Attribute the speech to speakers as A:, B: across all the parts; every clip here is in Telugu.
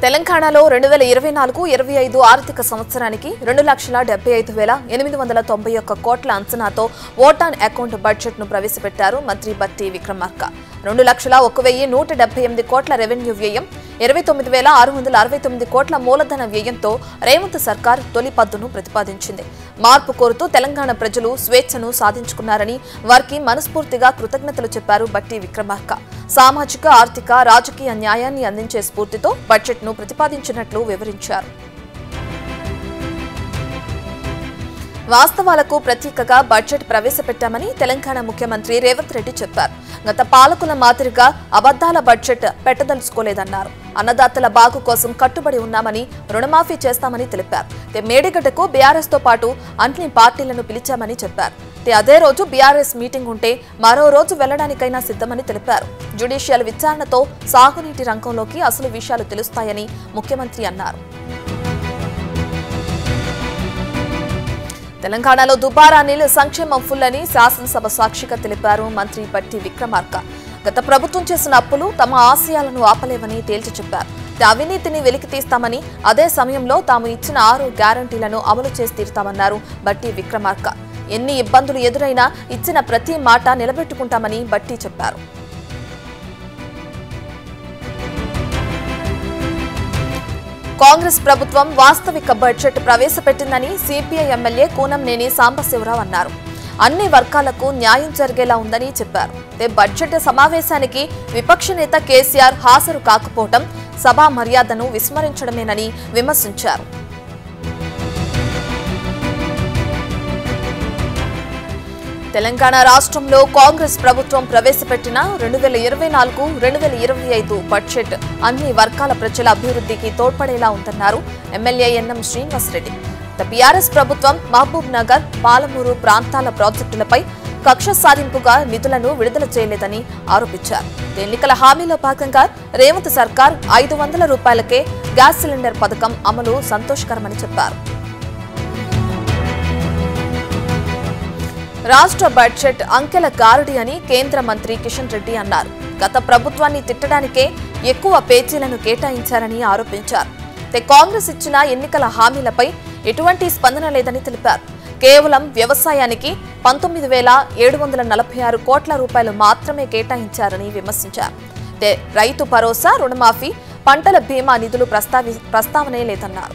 A: తెలంగాణలో రెండు వేల ఇరవై నాలుగు ఇరవై ఐదు ఆర్థిక సంవత్సరానికి రెండు లక్షల డెబ్బై ఐదు వేల ఎనిమిది వందల తొంభై ఒక్క కోట్ల అంచనాతో ఓటాన్ అకౌంట్ బడ్జెట్ ను ప్రవేశపెట్టారు మంత్రి బట్టి విక్రమార్క రెండు లక్షల ఒక వెయ్యి నూట డెబ్బై ఎనిమిది కోట్ల రెవెన్యూ వ్యయం ఇరవై తొమ్మిది వేల ఆరు వందల అరవై తొమ్మిది కోట్ల మూలధన వ్యయంతో రేవంత్ సర్కార్ తొలి పద్దును ప్రతిపాదించింది మార్పు కోరుతూ తెలంగాణ ప్రజలు స్వేచ్ఛను సాధించుకున్నారని వారికి మనస్ఫూర్తిగా కృతజ్ఞతలు చెప్పారు బట్టి విక్రమార్క సామాజిక ఆర్థిక రాజకీయ న్యాయాన్ని అందించే స్ఫూర్తితో బడ్జెట్ను ప్రతిపాదించినట్లు వివరించారు వాస్తవాలకు ప్రతీకగా బడ్జెట్ ప్రవేశపెట్టామని తెలంగాణ ముఖ్యమంత్రి రేవంత్ రెడ్డి చెప్పారు గత పాలకుల మాదిరిగా అబద్దాల బడ్జెట్ పెట్టదలుచుకోలేదన్నారు అన్నదాతల బాగు కోసం కట్టుబడి ఉన్నామని రుణమాఫీ చేస్తామని తెలిపారు అయితే మేడిగడ్డకు బీఆర్ఎస్ తో పాటు అన్ని పార్టీలను పిలిచామని చెప్పారు అయితే అదే రోజు బీఆర్ఎస్ మీటింగ్ ఉంటే మరో రోజు వెళ్లడానికైనా సిద్ధమని తెలిపారు జ్యుడిషియల్ విచారణతో సాగునీటి రంగంలోకి అసలు విషయాలు తెలుస్తాయని ముఖ్యమంత్రి అన్నారు తెలంగాణలో దుబారా నీళ్లు సంక్షేమం ఫుల్ అని శాసనసభ సాక్షిగా తెలిపారు మంత్రి బట్టి విక్రమార్క గత ప్రభుత్వం చేసిన అప్పులు తమ ఆశయాలను ఆపలేవని తేల్చి చెప్పారు అవినీతిని వెలికి తీస్తామని అదే సమయంలో తాము ఇచ్చిన ఆరు గ్యారంటీలను అమలు చేసి తీరుతామన్నారు బట్టి విక్రమార్క ఎన్ని ఇబ్బందులు ఎదురైనా ఇచ్చిన ప్రతి మాట నిలబెట్టుకుంటామని బట్టి చెప్పారు కాంగ్రెస్ ప్రభుత్వం వాస్తవిక బడ్జెట్ ప్రవేశపెట్టిందని సిపిఐ ఎమ్మెల్యే కూనంనేని సాంబశివరావు అన్నారు అన్ని వర్గాలకు న్యాయం జరిగేలా ఉందని చెప్పారు అయితే బడ్జెట్ సమావేశానికి విపక్ష నేత కేసీఆర్ హాజరు కాకపోవడం సభా మర్యాదను విస్మరించడమేనని విమర్శించారు తెలంగాణ రాష్ట్రంలో కాంగ్రెస్ ప్రభుత్వం ప్రవేశపెట్టిన రెండు వేల ఇరవై నాలుగు రెండు వేల ఇరవై ఐదు బడ్జెట్ అన్ని వర్గాల ప్రజల అభివృద్ధికి తోడ్పడేలా ఉందన్నారు ఎమ్మెల్యే ఎన్ఎం శ్రీనివాసరెడ్డి బీఆర్ఎస్ ప్రభుత్వం మహబూబ్ నగర్ పాలమూరు ప్రాంతాల ప్రాజెక్టులపై కక్ష సాధింపుగా నిధులను విడుదల చేయలేదని ఆరోపించారు ఎన్నికల హామీలో భాగంగా రేవంత్ సర్కార్ ఐదు వందల రూపాయలకే గ్యాస్ సిలిండర్ పథకం అమలు సంతోషకరమని చెప్పారు రాష్ట్ర బడ్జెట్ అంకెల గారడి అని కేంద్ర మంత్రి కిషన్ రెడ్డి అన్నారు గత ప్రభుత్వాన్ని తిట్టడానికే ఎక్కువ పేజీలను కేటాయించారని ఆరోపించారు అయితే కాంగ్రెస్ ఇచ్చిన ఎన్నికల హామీలపై ఎటువంటి స్పందన లేదని తెలిపారు కేవలం వ్యవసాయానికి పంతొమ్మిది వేల ఏడు వందల నలభై ఆరు కోట్ల రూపాయలు మాత్రమే కేటాయించారని విమర్శించారు అయితే రైతు భరోసా రుణమాఫీ పంటల బీమా నిధులు ప్రస్తావి ప్రస్తావనే లేదన్నారు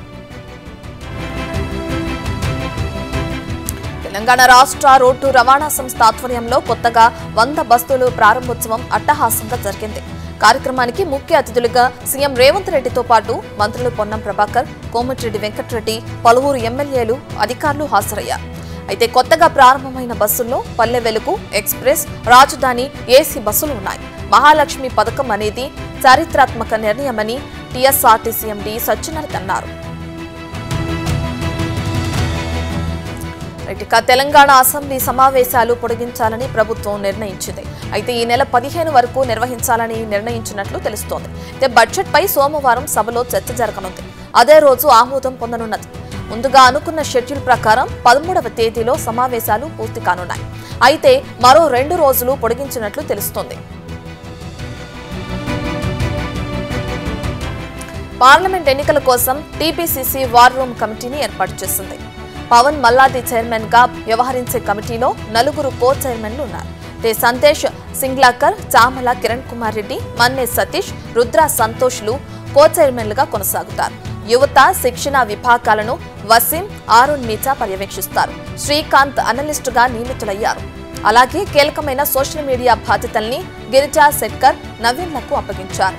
A: తెలంగాణ రాష్ట్ర రోడ్డు రవాణా సంస్థ ఆధ్వర్యంలో కొత్తగా వంద బస్సులు ప్రారంభోత్సవం అట్టహాసంగా జరిగింది కార్యక్రమానికి ముఖ్య అతిథులుగా సీఎం రేవంత్ రెడ్డితో పాటు మంత్రులు పొన్నం ప్రభాకర్ కోమటిరెడ్డి వెంకటరెడ్డి పలువురు ఎమ్మెల్యేలు అధికారులు హాజరయ్యారు అయితే కొత్తగా ప్రారంభమైన బస్సుల్లో పల్లె వెలుగు ఎక్స్ప్రెస్ రాజధాని ఏసీ బస్సులు ఉన్నాయి మహాలక్ష్మి పథకం అనేది చారిత్రాత్మక నిర్ణయమని టీఎస్ఆర్టీసీ ఎండీ సత్యనారాయణ అన్నారు ఇక తెలంగాణ అసెంబ్లీ సమావేశాలు పొడిగించాలని ప్రభుత్వం నిర్ణయించింది అయితే ఈ నెల పదిహేను వరకు నిర్వహించాలని నిర్ణయించినట్లు తెలుస్తోంది అయితే బడ్జెట్ పై సోమవారం సభలో చర్చ జరగనుంది అదే రోజు ఆమోదం పొందనున్నది ముందుగా అనుకున్న షెడ్యూల్ ప్రకారం పదమూడవ తేదీలో సమావేశాలు పూర్తి కానున్నాయి అయితే మరో రెండు రోజులు పొడిగించినట్లు తెలుస్తోంది పార్లమెంట్ ఎన్నికల కోసం టీపీసీసీ వార్ రూమ్ కమిటీని ఏర్పాటు చేసింది పవన్ మల్లాది చైర్మన్ గా వ్యవహరించే కమిటీలో నలుగురు కో చైర్మన్లు ఉన్నారు తే సంతేష్ సింగ్లాకర్ చామల కిరణ్ కుమార్ రెడ్డి మన్నే సతీష్ రుద్ర సంతోష్లు కో చైర్మన్లుగా కొనసాగుతారు యువత శిక్షణ విభాగాలను వసీం ఆరుణ్ మీచా పర్యవేక్షిస్తారు శ్రీకాంత్ అనలిస్టుగా నియమితులయ్యారు అలాగే కీలకమైన సోషల్ మీడియా బాధ్యతల్ని గిరిజా శెట్కర్ నవీన్లకు అప్పగించారు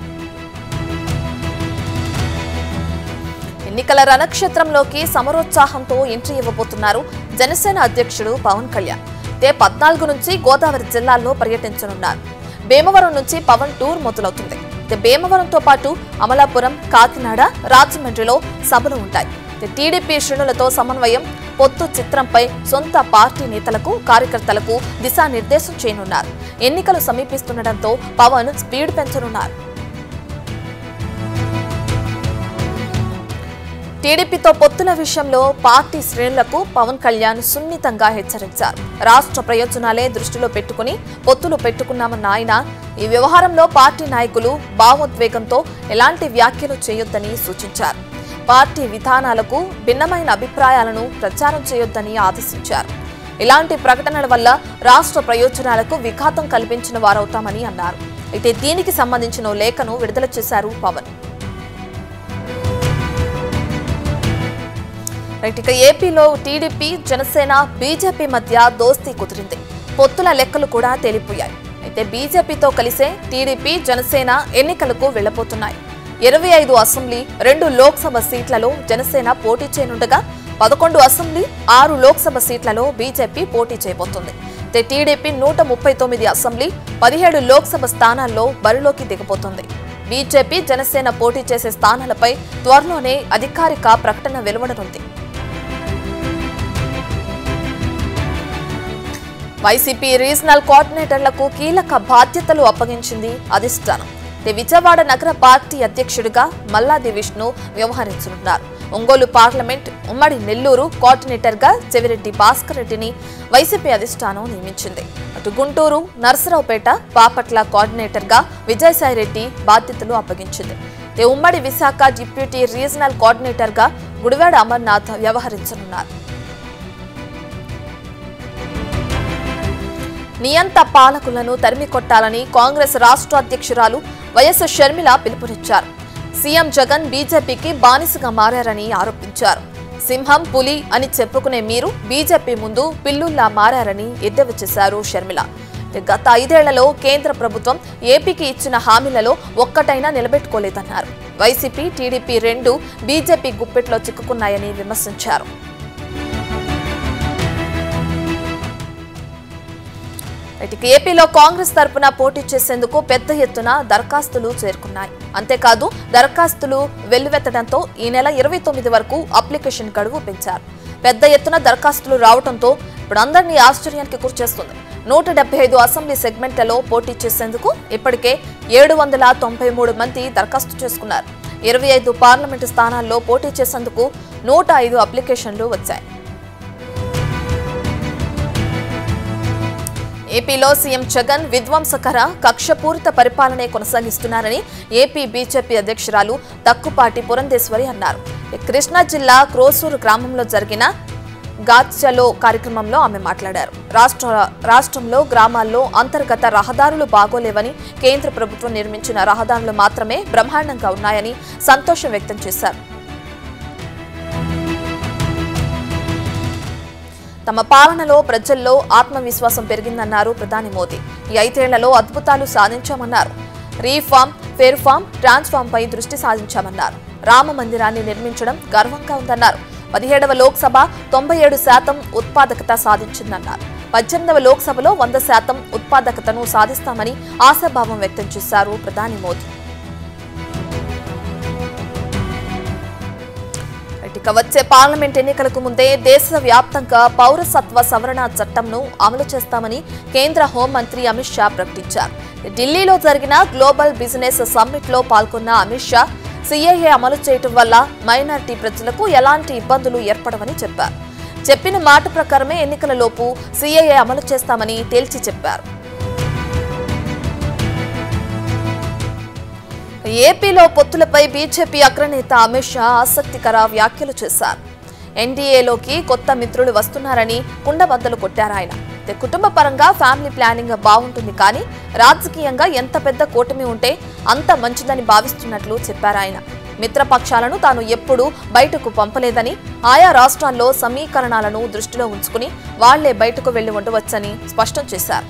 A: ఎన్నికల రణక్షేత్రంలోకి సమరోత్సాహంతో ఎంట్రీ ఇవ్వబోతున్నారు జనసేన అధ్యక్షుడు పవన్ కళ్యాణ్ తే పద్నాలుగు నుంచి గోదావరి జిల్లాల్లో పర్యటించనున్నారు భీమవరం నుంచి పవన్ టూర్ మొదలవుతుంది అయితే భీమవరంతో పాటు అమలాపురం కాకినాడ రాజమండ్రిలో సభలు ఉంటాయి అయితే టీడీపీ శ్రేణులతో సమన్వయం పొత్తు చిత్రంపై సొంత పార్టీ నేతలకు కార్యకర్తలకు దిశానిర్దేశం చేయనున్నారు ఎన్నికలు సమీపిస్తుండటంతో పవన్ స్పీడ్ పెంచనున్నారు టీడీపీతో పొత్తుల విషయంలో పార్టీ శ్రేణులకు పవన్ కళ్యాణ్ సున్నితంగా హెచ్చరించారు రాష్ట్ర ప్రయోజనాలే దృష్టిలో పెట్టుకుని పొత్తులు పెట్టుకున్నామన్న ఆయన ఈ వ్యవహారంలో పార్టీ నాయకులు భావోద్వేగంతో ఎలాంటి వ్యాఖ్యలు చేయొద్దని సూచించారు పార్టీ విధానాలకు భిన్నమైన అభిప్రాయాలను ప్రచారం చేయొద్దని ఆదేశించారు ఇలాంటి ప్రకటనల వల్ల రాష్ట్ర ప్రయోజనాలకు విఘాతం కల్పించిన వారవుతామని అన్నారు అయితే దీనికి సంబంధించిన ఓ లేఖను విడుదల చేశారు పవన్ రైట్ ఇక ఏపీలో టీడీపీ జనసేన బీజేపీ మధ్య దోస్తీ కుదిరింది పొత్తుల లెక్కలు కూడా తేలిపోయాయి అయితే బీజేపీతో కలిసే టీడీపీ జనసేన ఎన్నికలకు వెళ్లబోతున్నాయి ఇరవై ఐదు అసెంబ్లీ రెండు లోక్సభ సీట్లలో జనసేన పోటీ చేయనుండగా పదకొండు అసెంబ్లీ ఆరు లోక్సభ సీట్లలో బీజేపీ పోటీ చేయబోతుంది అయితే టీడీపీ నూట ముప్పై తొమ్మిది అసెంబ్లీ పదిహేడు లోక్సభ స్థానాల్లో బరిలోకి దిగబోతోంది బీజేపీ జనసేన పోటీ చేసే స్థానాలపై త్వరలోనే అధికారిక ప్రకటన వెలువడనుంది వైసీపీ రీజనల్ కోఆర్డినేటర్లకు కీలక బాధ్యతలు అప్పగించింది అధిష్టానం ఇది విజయవాడ నగర పార్టీ అధ్యక్షుడిగా మల్లాది విష్ణు వ్యవహరించనున్నారు ఒంగోలు పార్లమెంట్ ఉమ్మడి నెల్లూరు కోఆర్డినేటర్గా చెవిరెడ్డి భాస్కర్ రెడ్డిని వైసీపీ అధిష్టానం నియమించింది అటు గుంటూరు నరసరావుపేట బాపట్ల కోఆర్డినేటర్గా విజయసాయిరెడ్డి బాధ్యతలు అప్పగించింది ఇది ఉమ్మడి విశాఖ డిప్యూటీ రీజనల్ కోఆర్డినేటర్గా గుడివాడ అమర్నాథ్ వ్యవహరించనున్నారు నియంత పాలకులను తరిమి కొట్టాలని కాంగ్రెస్ రాష్ట్ర అధ్యక్షురాలు వైఎస్ షర్మిల పిలుపునిచ్చారు సీఎం జగన్ బీజేపీకి బానిసగా మారారని ఆరోపించారు సింహం పులి అని చెప్పుకునే మీరు బీజేపీ ముందు పిల్లుల్లా మారారని ఎద్దేవా చేశారు షర్మిల గత ఐదేళ్లలో కేంద్ర ప్రభుత్వం ఏపీకి ఇచ్చిన హామీలలో ఒక్కటైనా నిలబెట్టుకోలేదన్నారు వైసీపీ టీడీపీ రెండు బీజేపీ గుప్పెట్లో చిక్కుకున్నాయని విమర్శించారు ఇటుక ఏపీలో కాంగ్రెస్ తరపున పోటీ చేసేందుకు పెద్ద ఎత్తున దరఖాస్తులు చేరుకున్నాయి అంతేకాదు దరఖాస్తులు వెల్లువెత్తడంతో ఈ నెల ఇరవై తొమ్మిది వరకు అప్లికేషన్ గడువు పెంచారు పెద్ద ఎత్తున దరఖాస్తులు రావడంతో ఇప్పుడు అందరినీ ఆశ్చర్యానికి గురిచేస్తుంది నూట డెబ్బై ఐదు అసెంబ్లీ సెగ్మెంట్లలో పోటీ చేసేందుకు ఇప్పటికే ఏడు వందల తొంభై మూడు మంది దరఖాస్తు చేసుకున్నారు ఇరవై ఐదు పార్లమెంటు స్థానాల్లో పోటీ చేసేందుకు నూట ఐదు అప్లికేషన్లు వచ్చాయి ఏపీలో సీఎం జగన్ విధ్వంసకర కక్షపూరిత పరిపాలనే కొనసాగిస్తున్నారని ఏపీ బీజేపీ అధ్యక్షురాలు తక్కుపాటి పురంధేశ్వరి అన్నారు కృష్ణా జిల్లా క్రోసూరు గ్రామంలో జరిగిన గాచ్చలో కార్యక్రమంలో ఆమె మాట్లాడారు రాష్ట్ర రాష్ట్రంలో గ్రామాల్లో అంతర్గత రహదారులు బాగోలేవని కేంద్ర ప్రభుత్వం నిర్మించిన రహదారులు మాత్రమే బ్రహ్మాండంగా ఉన్నాయని సంతోషం వ్యక్తం చేశారు తమ పాలనలో ప్రజల్లో ఆత్మవిశ్వాసం పెరిగిందన్నారు ప్రధాని మోదీ ఈ ఐదేళ్లలో అద్భుతాలు సాధించామన్నారు రీఫార్మ్ ఫేర్ఫార్మ్ ట్రాన్స్ఫార్మ్ పై దృష్టి సాధించామన్నారు రామ మందిరాన్ని నిర్మించడం గర్వంగా ఉందన్నారు పదిహేడవ లోక్సభ తొంభై ఏడు శాతం ఉత్పాదకత సాధించిందన్నారు పద్దెనిమిదవ లోక్సభలో వంద శాతం ఉత్పాదకతను సాధిస్తామని ఆశాభావం వ్యక్తం చేశారు ప్రధాని మోదీ ఇక వచ్చే పార్లమెంట్ ఎన్నికలకు ముందే దేశవ్యాప్తంగా పౌరసత్వ సవరణ చట్టంను అమలు చేస్తామని కేంద్ర హోంమంత్రి అమిత్ షా ప్రకటించారు ఢిల్లీలో జరిగిన గ్లోబల్ బిజినెస్ సమ్మిట్ లో పాల్గొన్న అమిత్ షా సీఏఏ అమలు చేయటం వల్ల మైనారిటీ ప్రజలకు ఎలాంటి ఇబ్బందులు ఏర్పడవని చెప్పారు చెప్పిన మాట ప్రకారమే ఎన్నికలలోపు సీఏఏ అమలు చేస్తామని తేల్చి చెప్పారు ఏపీలో పొత్తులపై బీజేపీ అగ్రనేత అమిత్ షా ఆసక్తికర వ్యాఖ్యలు చేశారు ఎన్డీఏలోకి కొత్త మిత్రులు వస్తున్నారని కుండబద్దలు కొట్టారు ఆయన అయితే కుటుంబ పరంగా ఫ్యామిలీ ప్లానింగ్ బాగుంటుంది కానీ రాజకీయంగా ఎంత పెద్ద కూటమి ఉంటే అంత మంచిదని భావిస్తున్నట్లు చెప్పారు ఆయన మిత్రపక్షాలను తాను ఎప్పుడూ బయటకు పంపలేదని ఆయా రాష్ట్రాల్లో సమీకరణాలను దృష్టిలో ఉంచుకుని వాళ్లే బయటకు వెళ్లి ఉండవచ్చని స్పష్టం చేశారు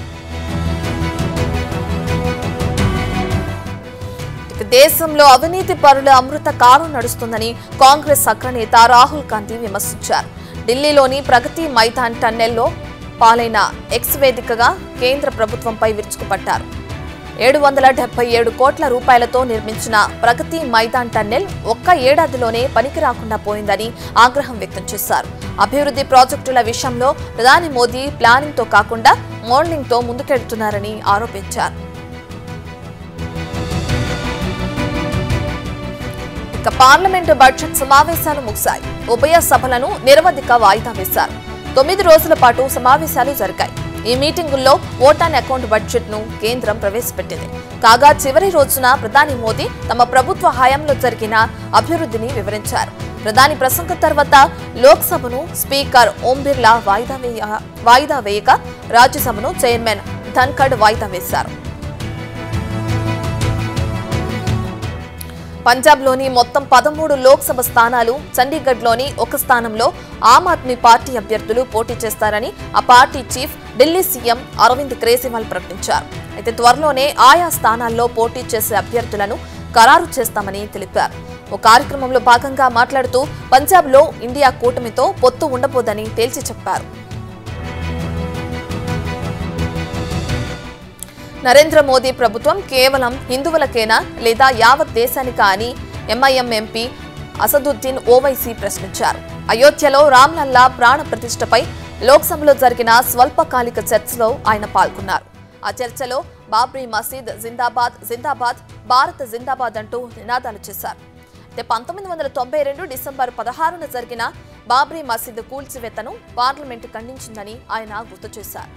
A: ఇక దేశంలో అవినీతి పరుల అమృత కాలం నడుస్తుందని కాంగ్రెస్ అగ్రనేత రాహుల్ గాంధీ విమర్శించారు ఢిల్లీలోని ప్రగతి మైదాన్ టన్నెల్లో పాలైన ఎక్స్ వేదికగా కేంద్ర ప్రభుత్వంపై విరుచుకుపడ్డారు ఏడు వందల డెబ్బై ఏడు కోట్ల రూపాయలతో నిర్మించిన ప్రగతి మైదాన్ టన్నెల్ ఒక్క ఏడాదిలోనే పనికి రాకుండా పోయిందని ఆగ్రహం వ్యక్తం చేశారు అభివృద్ధి ప్రాజెక్టుల విషయంలో ప్రధాని మోదీ ప్లానింగ్తో కాకుండా మోడలింగ్తో ముందుకెళ్తున్నారని ఆరోపించారు ఇక ఇక పార్లమెంటు బడ్జెట్ సమావేశాలు ముగిశాయి ఉభయ సభలను నిరవధిక వాయిదా వేశారు తొమ్మిది రోజుల పాటు సమావేశాలు జరిగాయి ఈ మీటింగుల్లో ఓటాన్ అకౌంట్ బడ్జెట్ ను కేంద్రం ప్రవేశపెట్టింది కాగా చివరి రోజున ప్రధాని మోదీ తమ ప్రభుత్వ హయాంలో జరిగిన అభివృద్ధిని వివరించారు ప్రధాని ప్రసంగం తర్వాత లోక్సభను స్పీకర్ ఓం బిర్లా వాయిదా వేయ వాయిదా వేయక రాజ్యసభను చైర్మన్ ధన్ఖడ్ వాయిదా వేశారు పంజాబ్లోని మొత్తం పదమూడు లోక్సభ స్థానాలు చండీగఢ్లోని ఒక స్థానంలో ఆమ్ ఆద్మీ పార్టీ అభ్యర్థులు పోటీ చేస్తారని ఆ party chief Delhi CM Arvind Kejriwal ప్రకటించారు అయితే త్వరలోనే ఆయా స్థానాల్లో పోటీ చేసే అభ్యర్థులను ఖరారు చేస్తామని తెలిపారు ఓ కార్యక్రమంలో భాగంగా మాట్లాడుతూ పంజాబ్లో ఇండియా కూటమితో పొత్తు ఉండబోదని తేల్చి చెప్పారు నరేంద్ర మోదీ ప్రభుత్వం కేవలం హిందువులకేనా లేదా యావత్ దేశానికా అని ఎంఐఎం ఎంపీ అసదుద్దీన్ ఓవైసీ ప్రశ్నించారు అయోధ్యలో రామ్లల్లా ప్రాణ ప్రతిష్టపై లోక్సభలో జరిగిన స్వల్పకాలిక చర్చలో ఆయన పాల్గొన్నారు ఆ చర్చలో బాబ్రీ మసీద్ జిందాబాద్ జిందాబాద్ భారత్ జిందాబాద్ అంటూ నినాదాలు చేశారు అయితే పంతొమ్మిది వందల తొంభై రెండు డిసెంబర్ పదహారున జరిగిన బాబ్రీ మసీద్ కూల్చివేతను పార్లమెంటు ఖండించిందని ఆయన గుర్తు చేశారు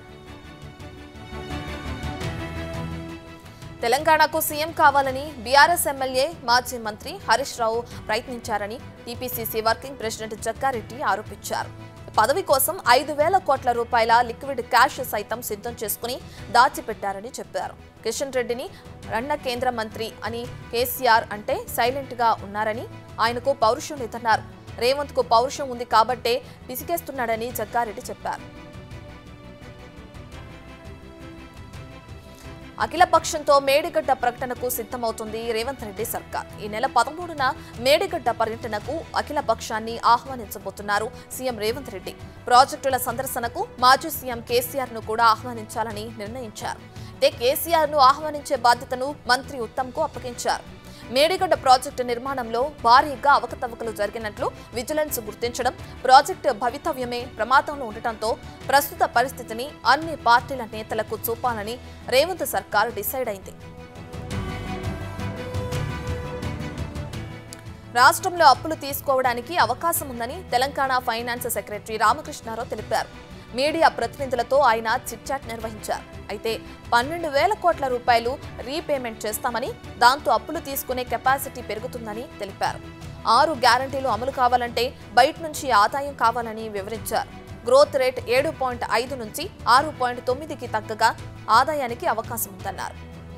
A: తెలంగాణకు సీఎం కావాలని బీఆర్ఎస్ ఎమ్మెల్యే మాజీ మంత్రి హరీష్ రావు ప్రయత్నించారని టీపీసీసీ వర్కింగ్ ప్రెసిడెంట్ జగ్గారెడ్డి ఆరోపించారు పదవి కోసం ఐదు వేల కోట్ల రూపాయల లిక్విడ్ క్యాష్ సైతం సిద్ధం చేసుకుని దాచిపెట్టారని చెప్పారు కిషన్ రెడ్డిని రన్న కేంద్ర మంత్రి అని కేసీఆర్ అంటే సైలెంట్ గా ఉన్నారని ఆయనకు పౌరుషం లేదన్నారు రేవంత్ కు పౌరుషం ఉంది కాబట్టే పిసికేస్తున్నాడని జగ్గారెడ్డి చెప్పారు అఖిల పక్షంతో మేడిగడ్డ ప్రకటనకు సిద్ధమవుతుంది రేవంత్ రెడ్డి సర్కార్ ఈ నెల పదమూడున మేడిగడ్డ పర్యటనకు అఖిల పక్షాన్ని ఆహ్వానించబోతున్నారు సీఎం రేవంత్ రెడ్డి ప్రాజెక్టుల సందర్శనకు మాజీ సీఎం కేసీఆర్ ను కూడా ఆహ్వానించాలని నిర్ణయించారు అయితే కేసీఆర్ ను ఆహ్వానించే బాధ్యతను మంత్రి ఉత్తమ్ కు అప్పగించారు మేడిగడ్డ ప్రాజెక్టు నిర్మాణంలో భారీగా అవకతవకలు జరిగినట్లు విజిలెన్స్ గుర్తించడం ప్రాజెక్టు భవితవ్యమే ప్రమాదంలో ఉండటంతో ప్రస్తుత పరిస్థితిని అన్ని పార్టీల నేతలకు చూపాలని రేవంత్ సర్కార్ డిసైడ్ అయింది రాష్ట్రంలో అప్పులు తీసుకోవడానికి అవకాశం ఉందని తెలంగాణ ఫైనాన్స్ సెక్రటరీ రామకృష్ణారావు తెలిపారు మీడియా ప్రతినిధులతో ఆయన చిట్చాట్ నిర్వహించారు అయితే పన్నెండు వేల కోట్ల రూపాయలు రీపేమెంట్ చేస్తామని దాంతో అప్పులు తీసుకునే కెపాసిటీ పెరుగుతుందని తెలిపారు ఆరు గ్యారంటీలు అమలు కావాలంటే బయట నుంచి ఆదాయం కావాలని వివరించారు గ్రోత్ రేట్ ఏడు పాయింట్ ఐదు నుంచి ఆరు పాయింట్ తొమ్మిదికి తగ్గగా ఆదాయానికి అవకాశం ఉందన్నారు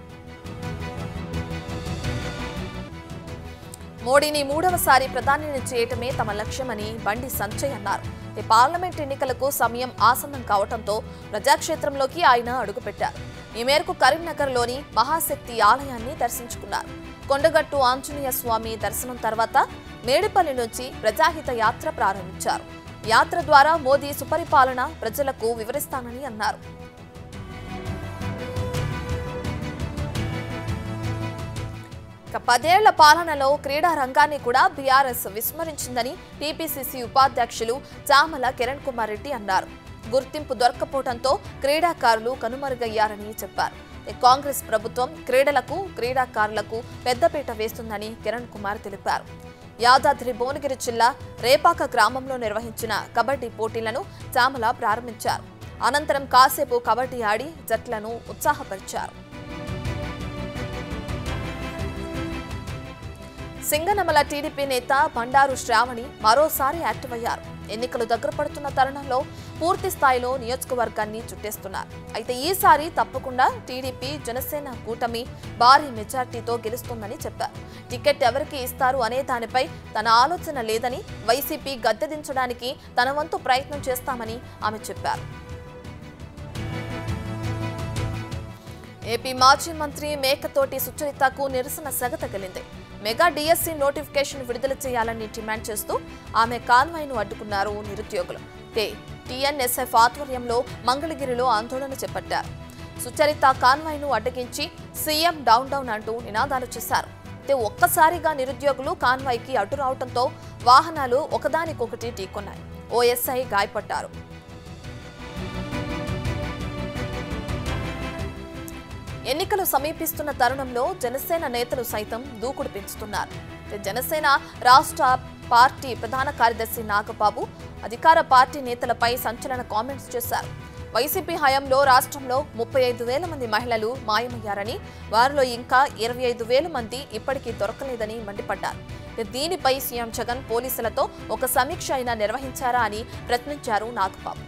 A: మోడీని మూడవసారి ప్రధానిని చేయటమే తమ లక్ష్యమని బండి సంజయ్ అన్నారు ఈ పార్లమెంట్ ఎన్నికలకు సమయం ఆసన్నం కావడంతో ప్రజాక్షేత్రంలోకి ఆయన అడుగుపెట్టారు ఈ మేరకు కరీంనగర్లోని మహాశక్తి ఆలయాన్ని దర్శించుకున్నారు కొండగట్టు ఆంజనేయ స్వామి దర్శనం తర్వాత మేడిపల్లి నుంచి ప్రజాహిత యాత్ర ప్రారంభించారు యాత్ర ద్వారా మోదీ సుపరిపాలన ప్రజలకు వివరిస్తానని అన్నారు ఇక పదేళ్ల పాలనలో క్రీడా రంగాన్ని కూడా బీఆర్ఎస్ విస్మరించిందని టీపీసీసీ ఉపాధ్యక్షులు చామల కిరణ్ కుమార్ రెడ్డి అన్నారు గుర్తింపు దొరకపోవడంతో క్రీడాకారులు కనుమరుగయ్యారని చెప్పారు ఇక కాంగ్రెస్ ప్రభుత్వం క్రీడలకు క్రీడాకారులకు పెద్దపీట వేస్తుందని కిరణ్ కుమార్ తెలిపారు యాదాద్రి భువనగిరి జిల్లా రేపాక గ్రామంలో నిర్వహించిన కబడ్డీ పోటీలను చామల ప్రారంభించారు అనంతరం కాసేపు కబడ్డీ ఆడి జట్లను ఉత్సాహపరిచారు సింగనమల టీడీపీ నేత బండారు శ్రావణి మరోసారి యాక్టివ్ అయ్యారు ఎన్నికలు దగ్గర పడుతున్న తరుణంలో పూర్తి స్థాయిలో నియోజకవర్గాన్ని చుట్టేస్తున్నారు అయితే ఈసారి తప్పకుండా టీడీపీ జనసేన కూటమి భారీ మెజార్టీతో గెలుస్తుందని చెప్పారు టికెట్ ఎవరికి ఇస్తారు అనే దానిపై తన ఆలోచన లేదని వైసీపీ గద్దె దించడానికి తన వంతు ప్రయత్నం చేస్తామని ఆమె చెప్పారు ఏపీ మాజీ మంత్రి మేకతోటి సుచరితకు నిరసన సెగ తగిలింది మెగా డిఎస్సి నోటిఫికేషన్ విడుదల చేయాలని డిమాండ్ చేస్తూ ఆమె కాన్వాయ్ను అడ్డుకున్నారు నిరుద్యోగులు తే టీఎన్ఎస్ఎఫ్ ఆధ్వర్యంలో మంగళగిరిలో ఆందోళన చేపట్టారు సుచరిత కాన్వాయ్ను అడ్డగించి సీఎం డౌన్ డౌన్ అంటూ నినాదాలు చేశారు అయితే ఒక్కసారిగా నిరుద్యోగులు కాన్వాయ్కి అడ్డు రావడంతో వాహనాలు ఒకదానికొకటి ఢీకొన్నాయి ఓఎస్ఐ గాయపడ్డారు ఎన్నికలు సమీపిస్తున్న తరుణంలో జనసేన నేతలు సైతం దూకుడు పెంచుతున్నారు జనసేన రాష్ట్ర పార్టీ ప్రధాన కార్యదర్శి నాగబాబు అధికార పార్టీ నేతలపై సంచలన కామెంట్స్ చేశారు వైసీపీ హయాంలో రాష్ట్రంలో ముప్పై ఐదు వేల మంది మహిళలు మాయమయ్యారని వారిలో ఇంకా ఇరవై ఐదు వేల మంది ఇప్పటికీ దొరకలేదని మండిపడ్డారు దీనిపై సీఎం జగన్ పోలీసులతో ఒక సమీక్ష అయినా నిర్వహించారా అని ప్రశ్నించారు నాగబాబు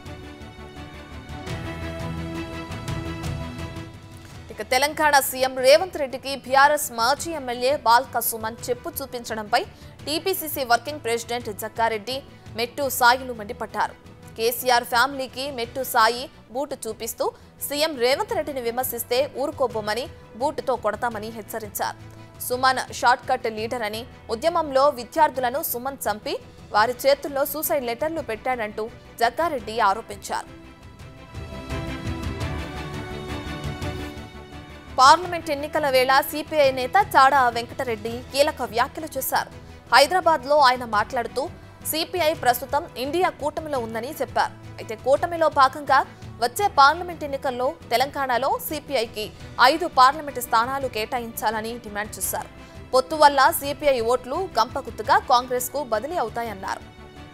A: ఇక తెలంగాణ సీఎం రేవంత్ రెడ్డికి బీఆర్ఎస్ మాజీ ఎమ్మెల్యే బాల్క సుమన్ చెప్పు చూపించడంపై TPCC working president Jaggareddy Mettu Sailu మండిపడ్డారు కేసీఆర్ ఫ్యామిలీకి మెట్టు సాయి బూటు చూపిస్తూ సీఎం రేవంత్ రెడ్డిని విమర్శిస్తే ఊరుకోబోమని బూటుతో కొడతామని హెచ్చరించారు సుమన్ షార్ట్ కట్ లీడర్ అని ఉద్యమంలో విద్యార్థులను సుమన్ చంపి వారి చేతుల్లో సూసైడ్ లెటర్లు పెట్టాడంటూ జగ్గారెడ్డి ఆరోపించారు పార్లమెంట్ ఎన్నికల వేళ సిపిఐ నేత చాడా వెంకటరెడ్డి కీలక వ్యాఖ్యలు చేశారు హైదరాబాద్ లో ఆయన మాట్లాడుతూ సిపిఐ ప్రస్తుతం ఇండియా కూటమిలో ఉందని చెప్పారు అయితే కూటమిలో భాగంగా వచ్చే పార్లమెంట్ ఎన్నికల్లో తెలంగాణలో సిపిఐకి ఐదు పార్లమెంటు స్థానాలు కేటాయించాలని డిమాండ్ చేశారు పొత్తు వల్ల సిపిఐ ఓట్లు గంపగుత్తుగా కాంగ్రెస్ కు బదిలీ అవుతాయన్నారు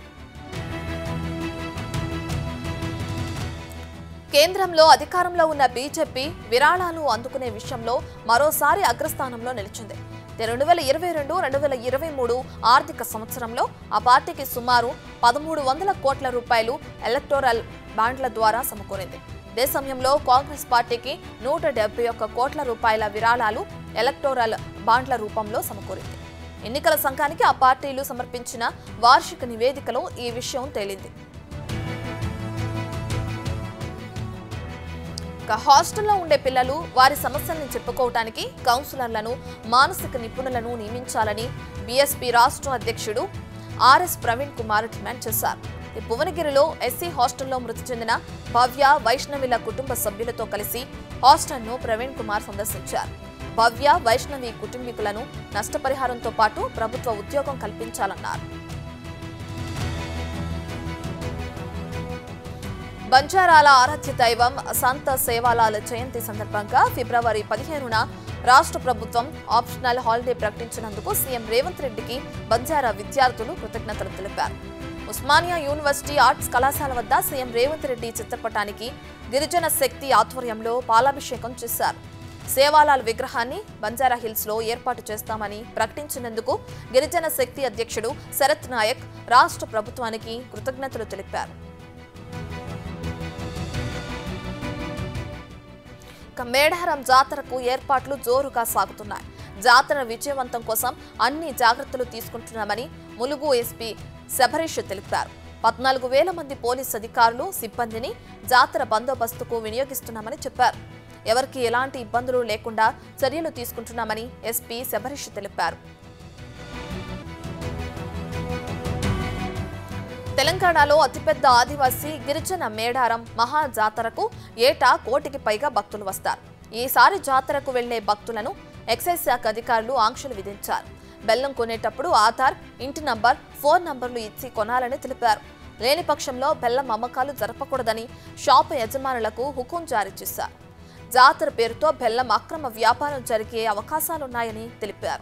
A: కేంద్రంలో అధికారంలో ఉన్న బీజేపీ విరాళాలు అందుకునే విషయంలో మరోసారి అగ్రస్థానంలో నిలిచింది రెండు వేల ఇరవై రెండు రెండు వేల ఇరవై మూడు ఆర్థిక సంవత్సరంలో ఆ పార్టీకి సుమారు పదమూడు వందల కోట్ల రూపాయలు ఎలక్టోరల్ బాండ్ల ద్వారా సమకూరింది ఇదే సమయంలో కాంగ్రెస్ పార్టీకి నూట డెబ్బై ఒక్క కోట్ల రూపాయల విరాళాలు ఎలక్టోరల్ బాండ్ల రూపంలో సమకూరింది ఎన్నికల సంఘానికి ఆ పార్టీలు సమర్పించిన వార్షిక నివేదికలో ఈ విషయం తేలింది ఇక హాస్టల్లో ఉండే పిల్లలు వారి సమస్యల్ని చెప్పుకోవటానికి కౌన్సిలర్లను మానసిక నిపుణులను నియమించాలని బీఎస్పీ రాష్ట్ర అధ్యక్షుడు ఆర్ఎస్ ప్రవీణ్ కుమార్ డిమాండ్ చేశారు ఈ భువనగిరిలో ఎస్సీ హాస్టల్లో మృతి చెందిన భవ్య వైష్ణవిల కుటుంబ సభ్యులతో కలిసి హాస్టల్ను ప్రవీణ్ కుమార్ సందర్శించారు భవ్య వైష్ణవి కుటుంబీకులను నష్టపరిహారంతో పాటు ప్రభుత్వ ఉద్యోగం కల్పించాలన్నారు బంజారాల ఆరాధ్య దైవం సంత సేవాలాల జయంతి సందర్భంగా ఫిబ్రవరి పదిహేనున రాష్ట్ర ప్రభుత్వం ఆప్షనల్ హాలిడే ప్రకటించినందుకు సీఎం రేవంత్ రెడ్డికి బంజారా విద్యార్థులు కృతజ్ఞతలు తెలిపారు ఉస్మానియా యూనివర్సిటీ ఆర్ట్స్ కళాశాల వద్ద సీఎం రేవంత్ రెడ్డి చిత్రపటానికి గిరిజన శక్తి ఆధ్వర్యంలో పాలాభిషేకం చేశారు సేవాలాల్ విగ్రహాన్ని బంజారా హిల్స్ లో ఏర్పాటు చేస్తామని ప్రకటించినందుకు గిరిజన శక్తి అధ్యక్షుడు శరత్ నాయక్ రాష్ట్ర ప్రభుత్వానికి కృతజ్ఞతలు తెలిపారు ఇక మేడారం జాతరకు ఏర్పాట్లు జోరుగా సాగుతున్నాయి జాతర విజయవంతం కోసం అన్ని జాగ్రత్తలు తీసుకుంటున్నామని ములుగు ఎస్పీ శబరీష్ తెలిపారు పద్నాలుగు వేల మంది పోలీస్ అధికారులు సిబ్బందిని జాతర బందోబస్తుకు వినియోగిస్తున్నామని చెప్పారు ఎవరికి ఎలాంటి ఇబ్బందులు లేకుండా చర్యలు తీసుకుంటున్నామని ఎస్పీ శబరీష్ తెలిపారు తెలంగాణలో అతిపెద్ద ఆదివాసీ గిరిజన మేడారం మహా జాతరకు ఏటా కోటికి పైగా భక్తులు వస్తారు ఈసారి జాతరకు వెళ్లే భక్తులను ఎక్సైజ్ శాఖ అధికారులు ఆంక్షలు విధించారు బెల్లం కొనేటప్పుడు ఆధార్ ఇంటి నంబర్ ఫోన్ నంబర్లు ఇచ్చి కొనాలని తెలిపారు లేని పక్షంలో బెల్లం అమ్మకాలు జరపకూడదని షాపు యజమానులకు హుకుం జారీ చేశారు జాతర పేరుతో బెల్లం అక్రమ వ్యాపారం జరిగే అవకాశాలున్నాయని తెలిపారు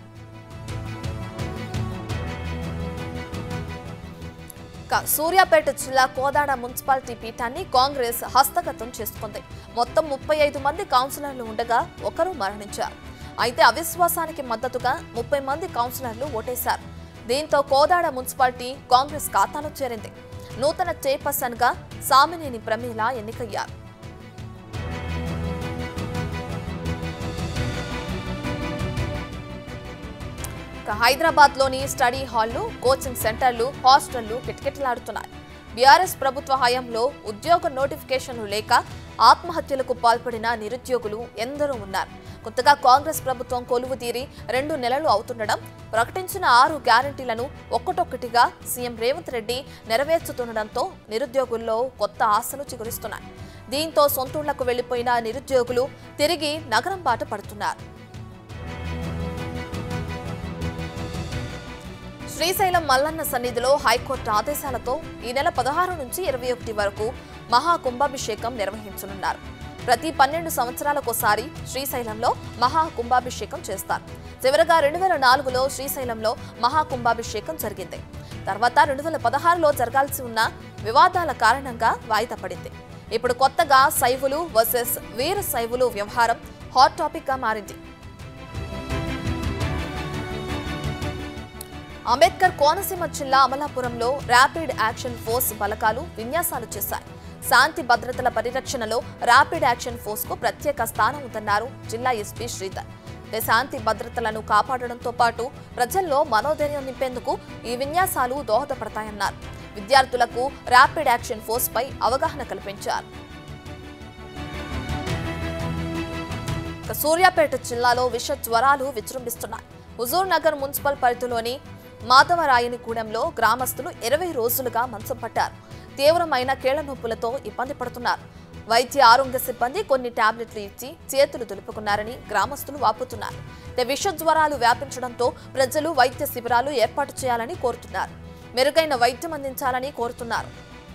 A: ఇక సూర్యాపేట జిల్లా కోదాడ మున్సిపాలిటీ పీఠాన్ని కాంగ్రెస్ హస్తగతం చేసుకుంది మొత్తం ముప్పై ఐదు మంది కౌన్సిలర్లు ఉండగా ఒకరు మరణించారు అయితే అవిశ్వాసానికి మద్దతుగా ముప్పై మంది కౌన్సిలర్లు ఓటేశారు దీంతో కోదాడ మున్సిపాలిటీ కాంగ్రెస్ ఖాతాలో చేరింది నూతన చైర్పర్సన్ గా సామినేని ప్రమీల ఎన్నికయ్యారు ఇక హైదరాబాద్లోని స్టడీ హాళ్లు కోచింగ్ సెంటర్లు హాస్టళ్లు కిటకిటలాడుతున్నాయి బీఆర్ఎస్ ప్రభుత్వ హయాంలో ఉద్యోగ నోటిఫికేషన్లు లేక ఆత్మహత్యలకు పాల్పడిన నిరుద్యోగులు ఎందరో ఉన్నారు కొత్తగా కాంగ్రెస్ ప్రభుత్వం కొలువు తీరి రెండు నెలలు అవుతుండడం ప్రకటించిన ఆరు గ్యారంటీలను ఒక్కటొక్కటిగా సీఎం రేవంత్ రెడ్డి నెరవేర్చుతుండడంతో నిరుద్యోగుల్లో కొత్త ఆశలు చిగురిస్తున్నాయి దీంతో సొంతూళ్లకు వెళ్లిపోయిన నిరుద్యోగులు తిరిగి నగరం బాట పడుతున్నారు శ్రీశైలం మల్లన్న సన్నిధిలో హైకోర్టు ఆదేశాలతో ఈ నెల పదహారు నుంచి ఇరవై ఒకటి వరకు మహా కుంభాభిషేకం నిర్వహించనున్నారు ప్రతి పన్నెండు సంవత్సరాలకోసారి శ్రీశైలంలో మహా కుంభాభిషేకం చేస్తారు చివరగా రెండు వేల నాలుగులో శ్రీశైలంలో మహా కుంభాభిషేకం జరిగింది తర్వాత రెండు వేల పదహారులో జరగాల్సి ఉన్న వివాదాల కారణంగా వాయిదా పడింది ఇప్పుడు కొత్తగా శైవులు వర్సెస్ వీర శైవులు వ్యవహారం హాట్ టాపిక్ గా మారింది అంబేద్కర్ కోనసీమ జిల్లా అమలాపురంలో ర్యాపిడ్ యాక్షన్ ఫోర్స్ బలగాలు విన్యాసాలు చేశాయి శాంతి భద్రతల పరిరక్షణలో ర్యాపిడ్ యాక్షన్ ఫోర్స్ కు ప్రత్యేక స్థానం ఉందన్నారు జిల్లా ఎస్పీ శ్రీధర్ అయితే శాంతి భద్రతలను కాపాడడంతో పాటు ప్రజల్లో మనోధైర్యం నింపేందుకు ఈ విన్యాసాలు దోహదపడతాయన్నారు విద్యార్థులకు ర్యాపిడ్ యాక్షన్ ఫోర్స్ పై అవగాహన కల్పించారు ఇక సూర్యాపేట జిల్లాలో విష జ్వరాలు విజృంభిస్తున్నాయి హుజూర్ నగర్ మున్సిపల్ పరిధిలోని మాధవరాయనిగూడెంలో గ్రామస్తులు ఇరవై రోజులుగా మంచం పట్టారు తీవ్రమైన కీళ్ల నొప్పులతో ఇబ్బంది పడుతున్నారు వైద్య ఆరోగ్య సిబ్బంది కొన్ని టాబ్లెట్లు ఇచ్చి చేతులు దులుపుకున్నారని గ్రామస్తులు వాపుతున్నారు ఇక విష జ్వరాలు వ్యాపించడంతో ప్రజలు వైద్య శిబిరాలు ఏర్పాటు చేయాలని కోరుతున్నారు మెరుగైన వైద్యం అందించాలని కోరుతున్నారు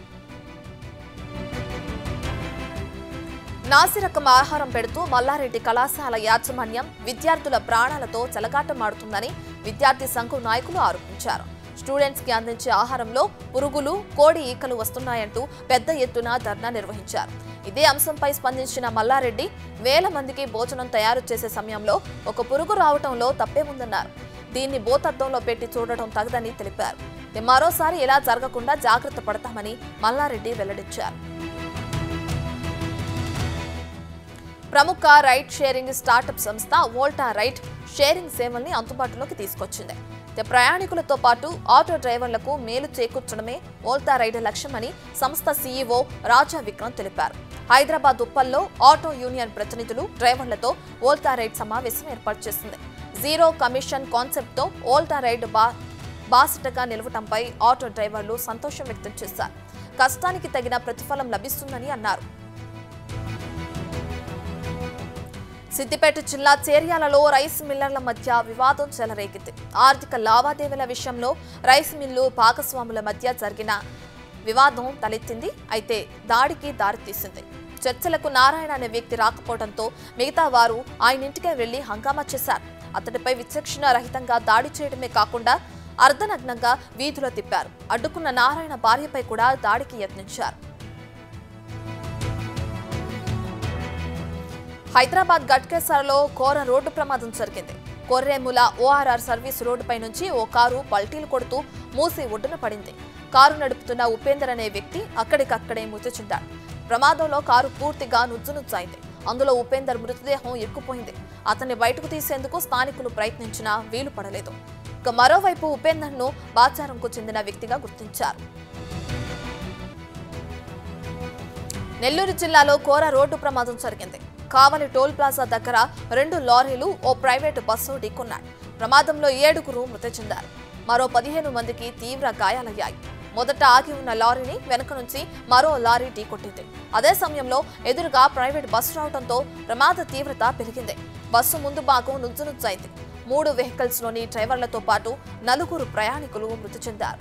A: నాసిరకం ఆహారం పెడుతూ మల్లారెడ్డి కళాశాల యాజమాన్యం విద్యార్థుల ప్రాణాలతో చెలగాటమాడుతుందని విద్యార్థి సంఘం నాయకులు ఆరోపించారు స్టూడెంట్స్ కి అందించే ఆహారంలో పురుగులు కోడి ఈకలు వస్తున్నాయంటూ పెద్ద ఎత్తున ధర్నా నిర్వహించారు ఇదే అంశంపై స్పందించిన మల్లారెడ్డి వేల మందికి భోజనం తయారు చేసే సమయంలో ఒక పురుగు రావటంలో తప్పేముందన్నారు దీన్ని భూతత్వంలో పెట్టి చూడటం తగదని తెలిపారు మరోసారి ఇలా జరగకుండా జాగ్రత్త పడతామని మల్లారెడ్డి వెల్లడించారు ప్రముఖ రైడ్ షేరింగ్ స్టార్టప్ సంస్థ వోల్టా రైడ్ షేరింగ్ సేవల్ని అందుబాటులోకి తీసుకొచ్చింది అయితే ప్రయాణికులతో పాటు ఆటో డ్రైవర్లకు మేలు చేకూర్చడమే వోల్టా రైడ్ లక్ష్యమని సంస్థ సీఈఓ రాజా విక్రమ్ తెలిపారు హైదరాబాద్ ఉప్పల్లో ఆటో యూనియన్ ప్రతినిధులు డ్రైవర్లతో వోల్టా రైడ్ సమావేశం ఏర్పాటు చేసింది జీరో కమిషన్ కాన్సెప్ట్తో వోల్టా రైడ్ బా బాసటగా నిలవటంపై ఆటో డ్రైవర్లు సంతోషం వ్యక్తం చేశారు కష్టానికి తగిన ప్రతిఫలం లభిస్తుందని అన్నారు సిద్దిపేట జిల్లా చేర్యాలలో రైస్ మిల్లర్ల మధ్య వివాదం చెలరేగింది ఆర్థిక లావాదేవీల విషయంలో రైస్ మిల్లు భాగస్వాముల మధ్య జరిగిన వివాదం తలెత్తింది అయితే దాడికి దారితీసింది చర్చలకు నారాయణ అనే వ్యక్తి రాకపోవడంతో మిగతా వారు ఆయన ఇంటికే వెళ్లి హంగామా చేశారు అతడిపై విచక్షణ రహితంగా దాడి చేయడమే కాకుండా అర్ధనగ్నంగా వీధిలో తిప్పారు అడ్డుకున్న నారాయణ భార్యపై కూడా దాడికి యత్నించారు హైదరాబాద్ గట్కేసరలో ఘోర రోడ్డు ప్రమాదం జరిగింది కొర్రేముల ఓఆర్ఆర్ సర్వీస్ రోడ్డుపై నుంచి ఓ కారు పల్టీలు కొడుతూ మూసి ఒడ్డున పడింది కారు నడుపుతున్న ఉపేందర్ అనే వ్యక్తి అక్కడికక్కడే మృతి చెందాడు ప్రమాదంలో కారు పూర్తిగా నుజ్జునుజ్జైంది అందులో ఉపేందర్ మృతదేహం ఇరుక్కుపోయింది అతన్ని బయటకు తీసేందుకు స్థానికులు ప్రయత్నించినా వీలు పడలేదు ఇక మరోవైపు ఉపేందర్ను బాచారంకు చెందిన వ్యక్తిగా గుర్తించారు నెల్లూరు జిల్లాలో ఘోర రోడ్డు ప్రమాదం జరిగింది కావలి టోల్ ప్లాజా దగ్గర రెండు లారీలు ఓ ప్రైవేటు బస్సు ఢీకొన్నాయి ప్రమాదంలో ఏడుగురు మృతి చెందారు మరో పదిహేను మందికి తీవ్ర గాయాలయ్యాయి మొదట ఆగి ఉన్న లారీని వెనక నుంచి మరో లారీ ఢీకొట్టింది అదే సమయంలో ఎదురుగా ప్రైవేట్ బస్సు రావడంతో ప్రమాద తీవ్రత పెరిగింది బస్సు ముందు భాగం నుజ్జునుజ్జైంది మూడు వెహికల్స్ లోని డ్రైవర్లతో పాటు నలుగురు ప్రయాణికులు మృతి చెందారు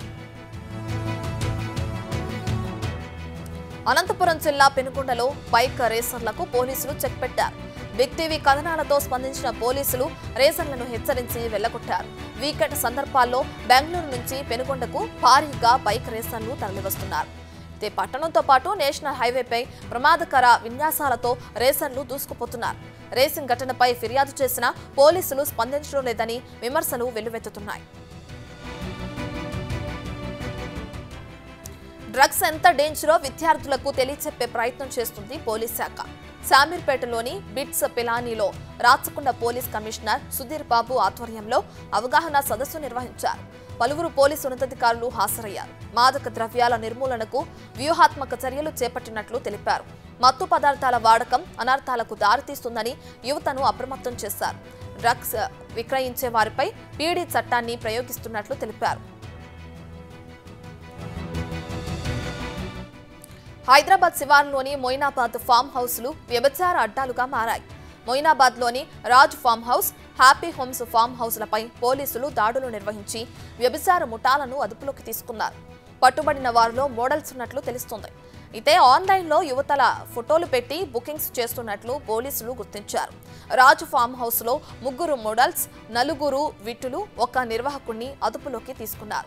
A: అనంతపురం జిల్లా పెనుకొండలో బైక్ రేసర్లకు పోలీసులు చెక్ పెట్టారు బిగ్ టీవీ కథనాలతో స్పందించిన పోలీసులు రేసర్లను హెచ్చరించి వెళ్లగొట్టారు వీకెండ్ సందర్భాల్లో బెంగళూరు నుంచి పెనుకొండకు భారీగా బైక్ రేసర్లు తరలివస్తున్నారు ఇదే పట్టణంతో పాటు నేషనల్ హైవేపై ప్రమాదకర విన్యాసాలతో రేసర్లు దూసుకుపోతున్నారు రేసింగ్ ఘటనపై ఫిర్యాదు చేసినా పోలీసులు స్పందించడం లేదని విమర్శలు వెల్లువెత్తుతున్నాయి డ్రగ్స్ ఎంత డేంజరో విద్యార్థులకు తెలియచెప్పే ప్రయత్నం చేస్తుంది పోలీస్ శాఖ శామీర్పేటలోని బిట్స్ పిలానీలో రాచకొండ పోలీస్ కమిషనర్ సుధీర్ బాబు ఆధ్వర్యంలో అవగాహన సదస్సు నిర్వహించారు పలువురు పోలీసు ఉన్నతాధికారులు హాజరయ్యారు మాదక ద్రవ్యాల నిర్మూలనకు వ్యూహాత్మక చర్యలు చేపట్టినట్లు తెలిపారు మత్తు పదార్థాల వాడకం అనర్థాలకు దారితీస్తుందని యువతను అప్రమత్తం చేశారు డ్రగ్స్ విక్రయించే వారిపై పీడీ చట్టాన్ని ప్రయోగిస్తున్నట్లు తెలిపారు హైదరాబాద్ శివార్లోని మొయినాబాద్ ఫామ్ హౌస్లు వ్యభిచార అడ్డాలుగా మారాయి మొయినాబాద్లోని Raj farm house happy homes farm హౌస్లపై పోలీసులు దాడులు నిర్వహించి వ్యభిచార ముఠాలను అదుపులోకి తీసుకున్నారు పట్టుబడిన వారిలో మోడల్స్ ఉన్నట్లు తెలుస్తోంది అయితే ఆన్లైన్లో యువతల ఫోటోలు పెట్టి బుకింగ్స్ చేస్తున్నట్లు పోలీసులు గుర్తించారు రాజు ఫామ్ హౌస్లో ముగ్గురు మోడల్స్ నలుగురు విట్టులు ఒక నిర్వాహకుణ్ణి అదుపులోకి తీసుకున్నారు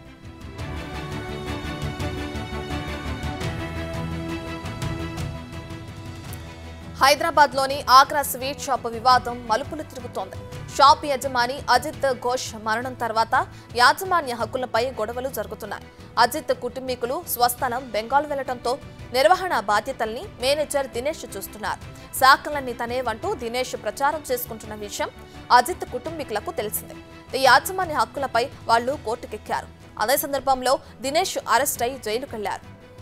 A: హైదరాబాద్లోని ఆగ్రా స్వీట్ షాప్ వివాదం మలుపులు తిరుగుతోంది షాప్ యజమాని అజిత్ ఘోష్ మరణం తర్వాత యాజమాన్య హక్కులపై గొడవలు జరుగుతున్నాయి అజిత్ కుటుంబీకులు స్వస్థలం బెంగాల్ వెళ్లడంతో నిర్వహణ బాధ్యతల్ని మేనేజర్ దినేష్ చూస్తున్నారు శాఖలన్నీ తనేవంటూ దినేష్ ప్రచారం చేసుకుంటున్న విషయం అజిత్ కుటుంబీకులకు తెలిసిందే ఈ యాజమాన్య హక్కులపై వాళ్లు కోర్టుకెక్కారు అదే సందర్భంలో దినేష్ అరెస్ట్ అయి జైలుకెళ్లారు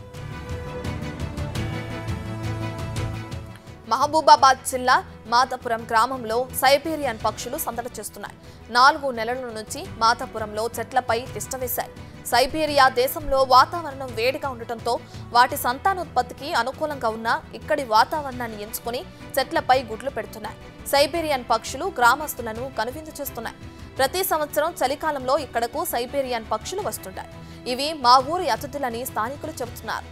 A: మహబూబాబాద్ జిల్లా మాతాపురం గ్రామంలో సైబీరియన్ పక్షులు సందడి చేస్తున్నాయి నాలుగు నెలల నుంచి మాతాపురంలో చెట్లపై తిష్టవేశాయి సైబీరియా దేశంలో వాతావరణం వేడిగా ఉండటంతో వాటి సంతానోత్పత్తికి అనుకూలంగా ఉన్న ఇక్కడి వాతావరణాన్ని ఎంచుకొని చెట్లపై గుడ్లు పెడుతున్నాయి సైబీరియన్ పక్షులు గ్రామస్తులను కనువిందు చేస్తున్నాయి ప్రతి సంవత్సరం చలికాలంలో ఇక్కడకు సైబీరియన్ పక్షులు వస్తుంటాయి ఇవి మా ఊరి అతిథులని స్థానికులు చెబుతున్నారు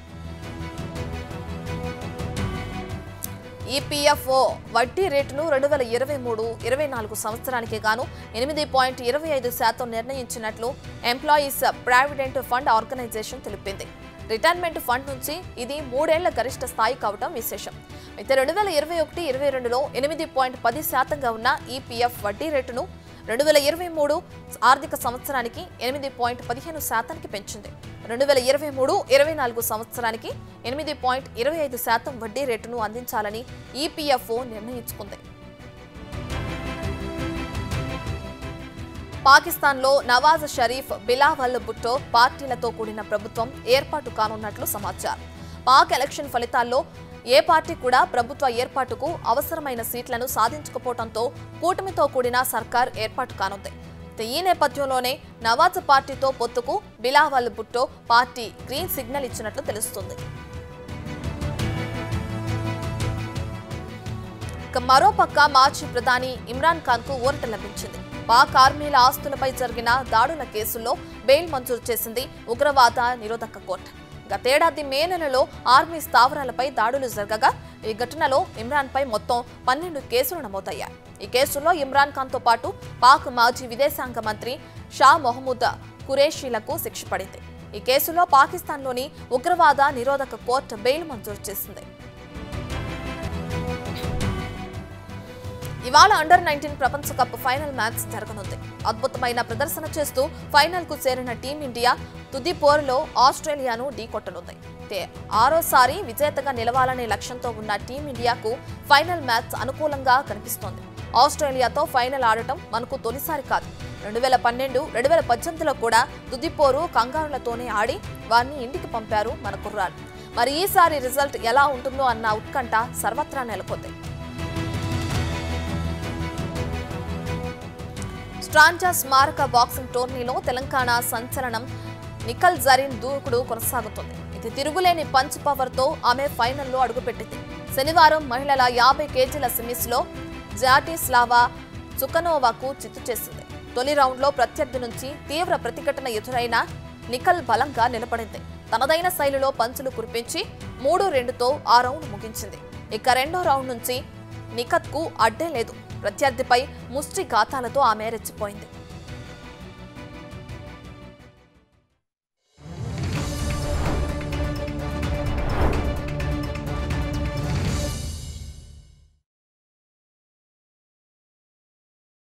A: ఈపీఎఫ్ఓ వడ్డీ రేటును రెండు వేల ఇరవై మూడు ఇరవై నాలుగు సంవత్సరానికి గాను ఎనిమిది పాయింట్ ఇరవై ఐదు శాతం నిర్ణయించినట్లు ఎంప్లాయీస్ ప్రావిడెంట్ ఫండ్ ఆర్గనైజేషన్ తెలిపింది రిటైర్మెంట్ ఫండ్ నుంచి ఇది మూడేళ్ల గరిష్ట స్థాయి కావడం విశేషం అయితే రెండు వేల ఇరవై ఒకటి ఇరవై రెండులో ఎనిమిది పాయింట్ పది శాతంగా ఉన్న ఈపీఎఫ్ వడ్డీ రేటును రెండు వేల ఇరవై మూడు ఆర్థిక సంవత్సరానికి ఎనిమిది పాయింట్ పదిహేను శాతానికి పెంచింది రెండు వేల ఇరవై మూడు ఇరవై నాలుగు సంవత్సరానికి ఎనిమిది పాయింట్ ఇరవై ఐదు శాతం వడ్డీ రేటును అందించాలని ఈపీఎఫ్ఓ నిర్ణయించుకుంది పాకిస్తాన్లో నవాజ్ షరీఫ్ బిలావల్ భుట్టో పార్టీలతో కూడిన ప్రభుత్వం ఏర్పాటు కానున్నట్లు సమాచారం పాక్ ఎలక్షన్ ఫలితాల్లో ఏ పార్టీ కూడా ప్రభుత్వ ఏర్పాటుకు అవసరమైన సీట్లను సాధించకపోవడంతో కూటమితో కూడిన సర్కార్ ఏర్పాటు కానుంది అయితే ఈ నేపథ్యంలోనే నవాజ్ పార్టీతో పొత్తుకు Bilawal Bhutto party green signal ఇచ్చినట్లు తెలుస్తుంది ఇక మరోపక్క మాజీ ప్రధాని ఇమ్రాన్ ఖాన్ కు ఊరట లభించింది పాక్ ఆర్మీల ఆస్తులపై జరిగిన దాడుల కేసుల్లో బెయిల్ మంజూరు చేసింది ఉగ్రవాద నిరోధక కోర్టు గతేడాది మే నెలలో ఆర్మీ స్థావరాలపై దాడులు జరగగా ఈ ఘటనలో ఇమ్రాన్ పై మొత్తం పన్నెండు కేసులు నమోదయ్యాయి ఈ కేసుల్లో ఇమ్రాన్ ఖాన్ తో పాటు పాక్ మాజీ విదేశాంగ మంత్రి షా మొహమ్మద్ ఖురేషీలకు శిక్ష పడింది ఈ కేసులో పాకిస్తాన్లోని ఉగ్రవాద నిరోధక కోర్టు బెయిల్ మంజూరు చేసింది ఇవాళ అండర్ నైన్టీన్ ప్రపంచ కప్ ఫైనల్ మ్యాచ్ జరగనుంది అద్భుతమైన ప్రదర్శన చేస్తూ ఫైనల్ కు చేరిన టీమిండియా తుది పోరులో ఆస్ట్రేలియాను ఢీకొట్టనుంది అయితే ఆరోసారి విజేతగా నిలవాలనే లక్ష్యంతో ఉన్న టీమిండియాకు ఫైనల్ మ్యాచ్ అనుకూలంగా కనిపిస్తోంది ఆస్ట్రేలియాతో ఫైనల్ ఆడటం మనకు తొలిసారి కాదు రెండు వేల పన్నెండు రెండు వేల పద్దెనిమిదిలో కూడా తుదిపోరు కంగారులతోనే ఆడి వారిని ఇంటికి పంపారు మన కుర్రాలు మరి ఈసారి రిజల్ట్ ఎలా ఉంటుందో అన్న ఉత్కంఠ సర్వత్రా నెలకొంది స్ట్రాంజా స్మారక బాక్సింగ్ టోర్నీలో తెలంగాణ సంచలనం నిఖల్ జరీన్ దూకుడు కొనసాగుతుంది ఇది తిరుగులేని పంచ్ పవర్ తో ఆమె ఫైనల్లో అడుగుపెట్టింది శనివారం మహిళల యాభై కేజీల సెమీస్లో జాటిస్లావా చుకనోవాకు చిత్తు చేసింది తొలి రౌండ్లో ప్రత్యర్థి నుంచి తీవ్ర ప్రతిఘటన ఎదురైన నిఖల్ బలంగా నిలబడింది తనదైన శైలిలో పంచులు కురిపించి మూడు రెండుతో ఆ రౌండ్ ముగించింది ఇక రెండో రౌండ్ నుంచి నిఖత్కు అడ్డే లేదు ప్రత్యర్థిపై ముష్టి ఘాతాలతో ఆమె రెచ్చిపోయింది